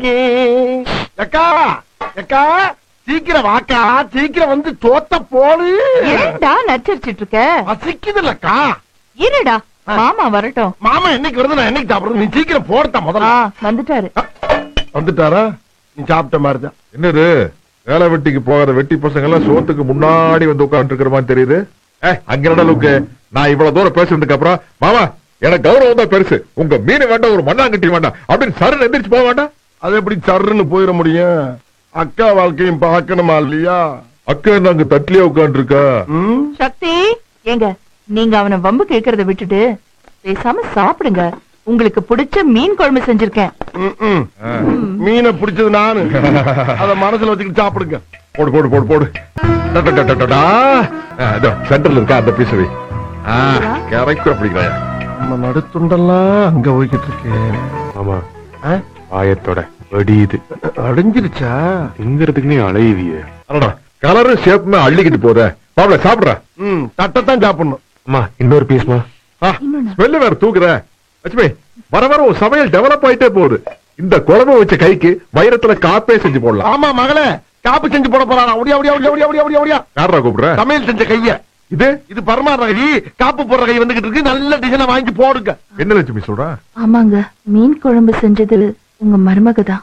வந்தாச்சு எக்கா எக்கா சீக்கிரம் வாக்கா சீக்கிரம் வந்து தோத்த போடு ஏன்டா நச்சரிச்சிட்டு இருக்க பசிக்குதுல்லக்கா இருடா மாமா வரட்டும் மாமா என்னைக்கு வருது நான் என்னைக்கு சாப்பிடுறது நீ சீக்கிரம் போடுத்தா ஆ, முதல்ல வந்துட்டாரு வந்துட்டாரா நீ சாப்பிட்ட மாதிரி தான் என்னது வேலை வெட்டிக்கு போகாத வெட்டி பசங்க எல்லாம் சோத்துக்கு முன்னாடி வந்து உட்கார்ந்து இருக்கிற மாதிரி தெரியுது ஏ அங்க என்னடா லுக்கு நான் இவ்வளவு தூரம் பேசுனதுக்கு அப்புறம் மாமா எனக்கு கௌரவம் தான் பெருசு உங்க மீன் வேண்டாம் ஒரு மண்ணாங்கட்டி வேண்டாம் அப்படின்னு சரண் எந்திரிச்சு போக வேண்டாம் அது எப்படி சர்ன்னு போயிட முடியும் அக்கா வாழ்க்கையும் பார்க்கணுமா இல்லையா அக்கா என்ன அங்க தட்டிலே உட்கார்ந்து இருக்கா ம்? சக்தி ஏங்க நீங்க அவன வம்பு கேக்குறத விட்டுட்டு பேசாம சாப்பிடுங்க உங்களுக்கு பிடிச்ச மீன் குழம்பு செஞ்சிருக்கேன் ம், ம். மீனை பிடிச்சது நானு அத மனசுல வச்சுக்கிட்டு சாப்பிடுங்க போடு போடு போடு போடு டா, டா, டா, டா, டா, டா. ஆ, இதோ சென்டர்ல இருக்கா அந்த பீஸ் வை ஆ கரைக்கு அப்படிங்கிறாயா நம்ம நடுத்துண்டெல்லாம் அங்க போய்கிட்டு இருக்கேன் ஆமா ஆ? ஆயத்தோட வெடியுது அடைஞ்சிருச்சா திங்கிறதுக்கு நீ அலையுதியே அடடா கலரும் ஷேப்புமே அள்ளிக்கிட்டு போத மாப்பிள சாப்பிடுற ம் தட்டைத்தான் சாப்பிடணும் அம்மா இன்னொரு பீஸ்மா ஸ்மெல்லு வேற தூக்குற லட்சுமி வர வர ஒரு சமையல் டெவலப் ஆயிட்டே போகுது இந்த குழம்பு வச்ச கைக்கு வைரத்துல காப்பே செஞ்சு போடலாம் ஆமா மகளே காப்பு செஞ்சு போட போறானா ஒடியா ஒடியா ஒடியா ஒடியா ஒடியா ஒடியா ஒடியா யாரா கூப்பிடுற சமையல் செஞ்ச கைய இது இது பரமாற கை காப்பு போடுற கை வந்துகிட்டு இருக்கு நல்ல டிசைனை வாங்கி போடுங்க என்ன லட்சுமி சொல்ற ஆமாங்க மீன் குழம்பு செஞ்சது உங்க மருமக தான்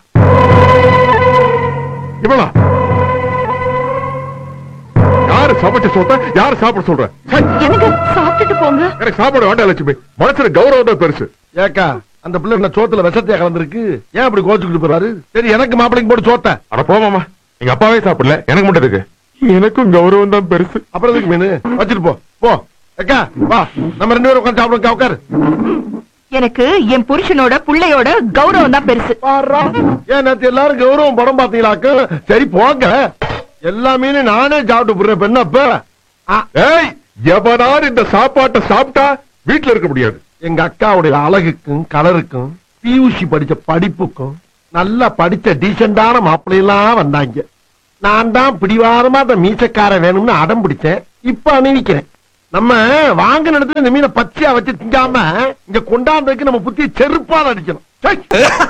இவளா யாரு சமைச்ச சொல்ற யாரு சாப்பிட சொல்ற சை, எனக்கு சாப்பிட்டுட்டு போங்க எனக்கு சாப்பாடு வேண்டாம் லட்சுமி மனசுல கௌரவம் தான் பெருசு ஏக்கா அந்த பிள்ளை என்ன சோத்துல விஷத்தையா கலந்துருக்கு ஏன் அப்படி கோச்சுக்கிட்டு போறாரு சரி எனக்கு மாப்பிளைக்கு போட்டு சோத்த அட போமாமா எங்க அப்பாவே சாப்பிடல எனக்கு மட்டும் இருக்கு எனக்கும் கௌரவம் தான் பெருசு அப்புறம் எதுக்கு மீன் வச்சுட்டு போ போ ஏக்கா வா நம்ம ரெண்டு பேரும் உட்காந்து சாப்பிடுங்க உட்காரு எனக்கு என் புருஷனோட புள்ளையோட கௌரவம் தான் பெருசு பாருடா. ஏன் நேத்து எல்லாரும் கௌரவம் படம் பாத்தீங்களாக்கு சரி போங்க எல்லா மீனும் நானே சாப்பிட்டு போடுறேன் இப்ப என்னப்ப ஆ, ஏய் எவனார் இந்த சாப்பாட்டை சாப்பிட்டா வீட்டுல இருக்க முடியாது எங்க அக்காவுடைய அழகுக்கும் கலருக்கும் பியூசி படிச்ச படிப்புக்கும் நல்லா படிச்ச டீசெண்டான மாப்பிள்ளையெல்லாம் வந்தாங்க நான் தான் பிடிவாரமா அந்த மீசக்கார வேணும்னு அடம் பிடிச்சேன் இப்ப அணிவிக்கிறேன் நம்ம வாங்கின இடத்துல இந்த மீனை பச்சையா வச்சு திங்காம இங்க கொண்டாந்ததுக்கு நம்ம புத்திய செருப்பால் அடிக்கணும் சை.